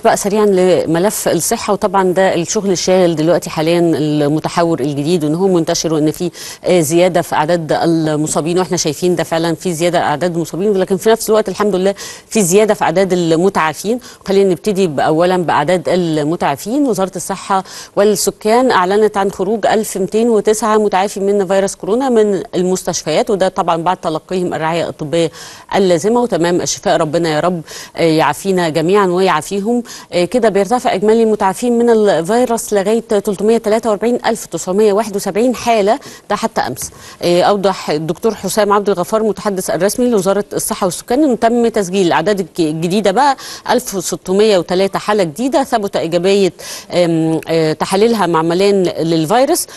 بقى سريعا لملف الصحه وطبعا ده الشغل الشاغل دلوقتي حاليا المتحور الجديد وان هو منتشر وان في آه، زياده في اعداد المصابين واحنا شايفين ده فعلا في زياده اعداد المصابين لكن في نفس الوقت الحمد لله في زياده في اعداد المتعافين خلينا نبتدي اولا باعداد المتعافين وزاره الصحه والسكان اعلنت عن خروج 1209 متعافي من فيروس كورونا من المستشفيات وده طبعا بعد تلقيهم الرعايه الطبيه اللازمه وتمام الشفاء ربنا يا رب آه، يعافينا جميعا ويعافيهم آه، كده بيرتفع اجمالي المتعافين من الفيروس لغايه 343971 حاله ده حتى امس آه، اوضح الدكتور حسام عبد الغفار المتحدث الرسمي لوزاره الصحه والسكان انه تم تسجيل الاعداد الج- الجديده بقى 1603 حاله جديده ثبت ايجابيه آم، آه، تحاليلها معمليا للفيروس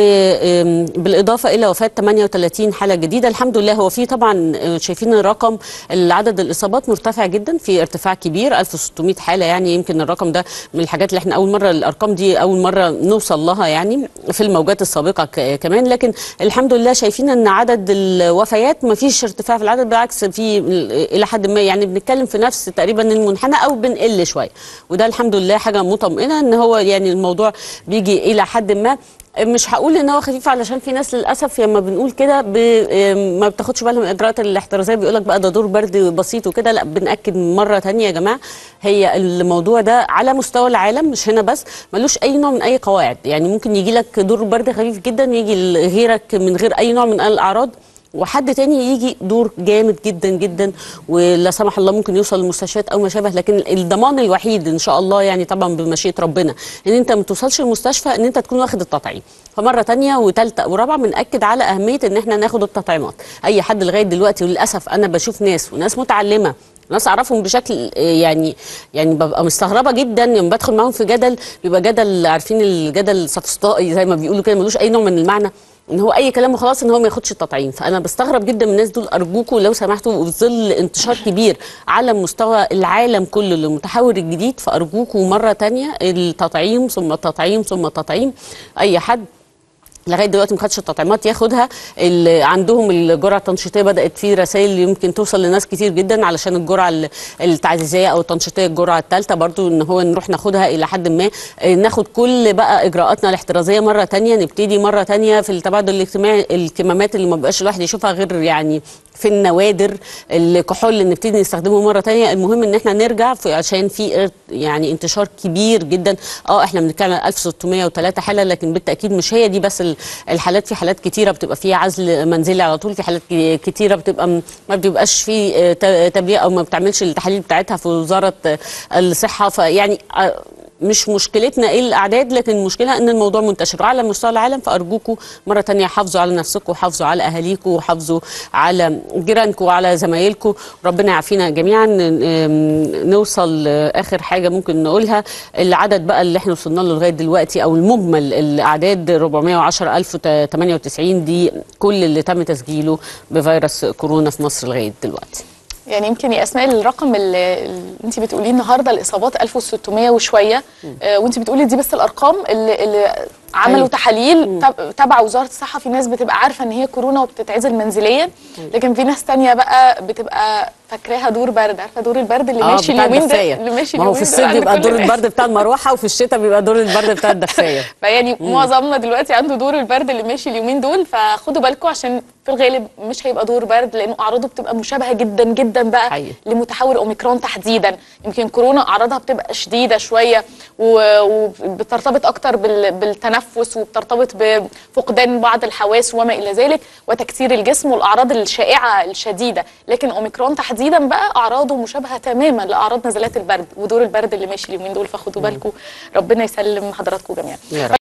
وبالاضافه الى وفاه 38 حاله جديده الحمد لله هو في طبعا آه، شايفين الرقم عدد الاصابات مرتفع جدا في ارتفاع كبير 1600 حاله يعني يمكن الرقم ده من الحاجات اللي احنا اول مره الارقام دي اول مره نوصل لها يعني في الموجات السابقه ك- كمان لكن الحمد لله شايفين ان عدد الوفيات ما فيش ارتفاع في العدد بالعكس في الى حد ما يعني بنتكلم في نفس تقريبا المنحنى او بنقل شويه وده الحمد لله حاجه مطمئنه ان هو يعني الموضوع بيجي الى حد ما مش هقول ان هو خفيف علشان في ناس للاسف لما بنقول كده ب... ما بتاخدش بالها من الاجراءات الاحترازيه بيقول لك بقى ده دور برد بسيط وكده لا بناكد مره تانية يا جماعه هي الموضوع ده على مستوى العالم مش هنا بس ملوش اي نوع من اي قواعد يعني ممكن يجي لك دور برد خفيف جدا يجي غيرك من غير اي نوع من الاعراض وحد تاني يجي دور جامد جدا جدا ولا سمح الله ممكن يوصل للمستشفيات او ما شابه لكن الضمان الوحيد ان شاء الله يعني طبعا بمشيئه ربنا ان انت ما توصلش المستشفى ان انت تكون واخد التطعيم فمره تانية وثالثه ورابعه بناكد على اهميه ان احنا ناخد التطعيمات اي حد لغايه دلوقتي وللاسف انا بشوف ناس وناس متعلمه ناس اعرفهم بشكل آه، يعني يعني ببقى مستغربه جدا لما بدخل معاهم في جدل بيبقى جدل عارفين الجدل السفسطائي زي ما بيقولوا كده ملوش اي نوع من المعنى ان هو اي كلام وخلاص ان هو ما ياخدش التطعيم فانا بستغرب جدا من الناس دول ارجوكم لو سمحتوا في ظل انتشار كبير على مستوى العالم كله للمتحور الجديد فارجوكم مره تانية التطعيم ثم التطعيم ثم التطعيم اي حد لغايه دلوقتي ما خدش التطعيمات ياخدها اللي عندهم الجرعه التنشيطيه بدات في رسائل يمكن توصل لناس كتير جدا علشان الجرعه ال- التعزيزيه او التنشيطيه الجرعه الثالثه برضو ان هو نروح ناخدها الى حد ما آه، ناخد كل بقى اجراءاتنا الاحترازيه مره تانية نبتدي مره تانية في التبادل الاجتماعي الكمامات اللي ما بقاش الواحد يشوفها غير يعني في النوادر الكحول اللي نبتدي نستخدمه مره تانية المهم ان احنا نرجع في عشان في ارت- يعني انتشار كبير جدا اه احنا بنتكلم عن 1603 حاله لكن بالتاكيد مش هي دي بس ال- الحالات في حالات كتيره بتبقى فيها عزل منزلي على طول في حالات ك- كتيره بتبقى م- ما بتبقاش في آه، ت- تبرئه او ما بتعملش التحاليل بتاعتها في وزاره آه، الصحه فيعني آه، مش مشكلتنا ايه الاعداد لكن المشكله ان الموضوع منتشر على مستوى العالم فارجوكم مره تانية حافظوا على نفسكم وحافظوا على اهاليكم وحافظوا على جيرانكم وعلى زمايلكم ربنا يعافينا جميعا ن- نوصل لاخر حاجه ممكن نقولها العدد بقى اللي احنا وصلنا له لغايه دلوقتي او المجمل الاعداد 410098 دي كل اللي تم تسجيله بفيروس كورونا في مصر لغايه دلوقتي يعني يمكن يا اسماء الرقم اللي, اللي انت بتقوليه النهارده الاصابات 1600 وشويه آه وانت بتقولي دي بس الارقام اللي, اللي عملوا أيوة. تحاليل تب- تبع وزاره الصحه في ناس بتبقى عارفه ان هي كورونا وبتتعزل منزليا لكن في ناس تانية بقى بتبقى فاكراها دور برد عارفه دور البرد اللي ماشي بتاع اليومين ده الدفاية. اللي ماشي ما هو في اليومين دول الصيف عند بيبقى كل دور الناس. البرد بتاع المروحه وفي الشتاء بيبقى دور البرد بتاع الدفايه فيعني معظمنا دلوقتي عنده دور البرد اللي ماشي اليومين دول فخدوا بالكم عشان في الغالب مش هيبقى دور برد لانه اعراضه بتبقى مشابهه جدا جدا بقى حقيقي. لمتحور اوميكرون تحديدا يمكن كورونا اعراضها بتبقى شديده شويه و- وبترتبط اكتر بال- بالتنفس وبترتبط بفقدان بعض الحواس وما الى ذلك وتكسير الجسم والاعراض الشائعه الشديده لكن اوميكرون تحديدا بقى اعراضه مشابهه تماما لاعراض نزلات البرد ودور البرد اللي ماشي اليومين دول فخدوا بالكم ربنا يسلم حضراتكم جميعا يا رب